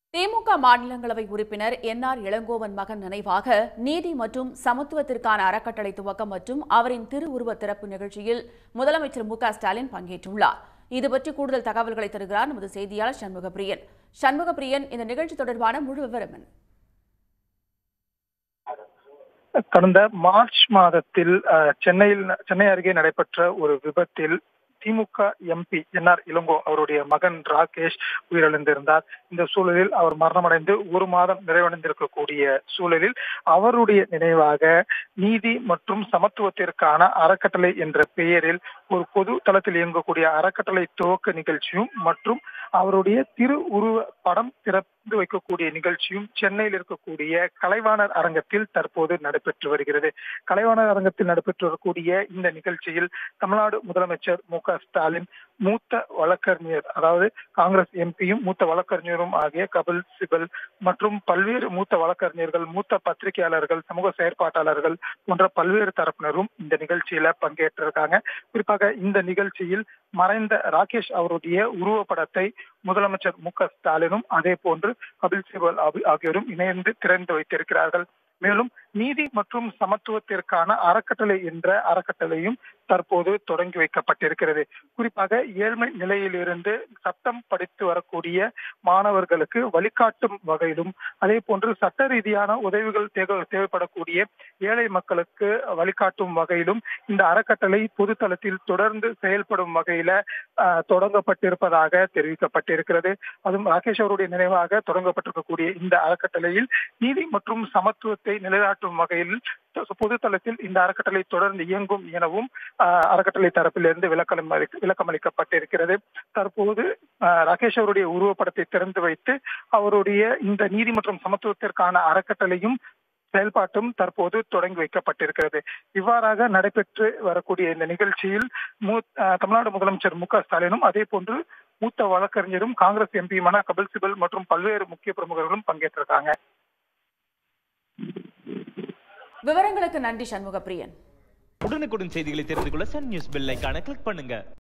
திமுக மாநிலங்களவை உறுப்பினர் N R Elangovan மகன் நினைவாக நீதி மற்றும் சமத்துவத்திற்கான அறக்கட்டளை துவக்கம் மற்றும் அவரின் திருவுருவ திறப்பு நிகழ்ச்சியில் முதலமைச்சர் மு க ஸ்டாலின் பங்கேற்றுள்ளார் இதுபற்றி கூடுதல் தகவல்களை தருகிறார் நமது செய்தியாளர் சண்முகப்பிரியன் சண்முகப்பிரியன் இந்த நிகழ்ச்சி தொடர்பான முழு விவரம் என்ன கடந்த மார்ச் மாதத்தில் அஹ், சென்னையில் சென்னை அருகே நடைபெற்ற ஒரு விபத்தில் திமுக எம்பி என்ஆர் இளங்கோ அவருடைய மகன் ராகேஷ் உயிரிழந்திருந்தார் இந்த சூழலில் அவர் மரணமடைந்து ஒரு மாதம் நிறைவடைந்திருக்கக்கூடிய சூழலில் அவருடைய நினைவாக நீதி மற்றும் சமத்துவத்திற்கான அறக்கட்டளை என்ற பெயரில் ஒரு பொது தளத்தில் இயங்கக்கூடிய அறக்கட்டளை துவக்க நிகழ்ச்சியும் மற்றும் அவருடைய திரு உருவ படம் திறந்து வைக்கக்கூடிய நிகழ்ச்சியும் சென்னையில் இருக்கக்கூடிய கலைவாணர் அரங்கத்தில் தற்போது நடைபெற்று வருகிறது கலைவாணர் அரங்கத்தில் நடைபெற்று வரக்கூடிய இந்த நிகழ்ச்சியில் தமிழ்நாடு முதலமைச்சர் மு க ஸ்டாலின் மூத்த வழக்கறிஞர் அதாவது காங்கிரஸ் எம்பியும் மூத்த வழக்கறிஞரும் ஆகிய கபில் சிபல் மற்றும் பல்வேறு மூத்த வழக்கறிஞர்கள் மூத்த பத்திரிகையாளர்கள் சமூக செயற்பாட்டாளர்கள் போன்ற பல்வேறு தரப்பினரும் இந்த நிகழ்ச்சியில பங்கேற்றிருக்காங்க குறிப்பாக இந்த நிகழ்ச்சியில் மறைந்த ராகேஷ் அவருடைய உருவப்படத்தை முதலமைச்சர் மு க ஸ்டாலினும் அதே போன்று கபில் சிபல் ஆகி- ஆகியோரும் இணைந்து திறந்து வைத்திருக்கிறார்கள் மேலும் நீதி மற்றும் சமத்துவத்திற்கான அறக்கட்டளை என்ற அறக்கட்டளையும் தற்போது தொடங்கி வைக்கப்பட்டிருக்கிறது குறிப்பாக ஏழ்மை நிலையிலிருந்து சட்டம் படித்து வரக்கூடிய மாணவர்களுக்கு வழிகாட்டும் வகையிலும் அதே போன்று சட்ட ரீதியான உதவிகள் தேவை- தேவைப்படக்கூடிய ஏழை மக்களுக்கு வழிகாட்டும் வகையிலும் இந்த அறக்கட்டளை பொதுத்தளத்தில் தொடர்ந்து செயல்படும் வகையில ஆஹ், தொடங்கப்பட்டிருப்பதாக தெரிவிக்கப்பட்டிருக்கிறது அதுவும் ராகேஷ் அவருடைய நினைவாக தொடங்கப்பட்டிருக்கக்கூடிய இந்த அறக்கட்டளையில் நீதி மற்றும் சமத்துவத்தை நிலைநாட்டும் வகையில் பொதுத்தளத்தில் இந்த அறக்கட்டளை தொடர்ந்து இயங்கும் எனவும் ஆஹ், அறக்கட்டளை தரப்பிலிருந்து விளக்கம் அளிக்க- விளக்கம் அளிக்கப்பட்டிருக்கிறது தற்போது ஆஹ், ராகேஷ் அவருடைய உருவப்படத்தை திறந்து வைத்து அவருடைய இந்த நீதி மற்றும் சமத்துவத்திற்கான அறக்கட்டளையும் செயல்பாட்டும் தற்போது தொடங்கி வைக்கப்பட்டிருக்கிறது இவ்வாறாக நடைபெற்று வரக்கூடிய இந்த நிகழ்ச்சியில் மூ- ஆஹ், தமிழ்நாடு முதலமைச்சர் மு க ஸ்டாலினும் அதே போன்று மூத்த வழக்கறிஞரும் காங்கிரஸ் எம்பியுமான கபில் சிபல் மற்றும் பல்வேறு முக்கிய பிரமுகர்களும் பங்கேற்றிருக்காங்க விவரங்களுக்கு நன்றி சண்முகப்பிரியன் உடனுக்குடன் செய்திகளை தெரிந்து கொள்ள சன் நியூஸ் பெல் ஐகானை கிளிக் பண்ணுங்க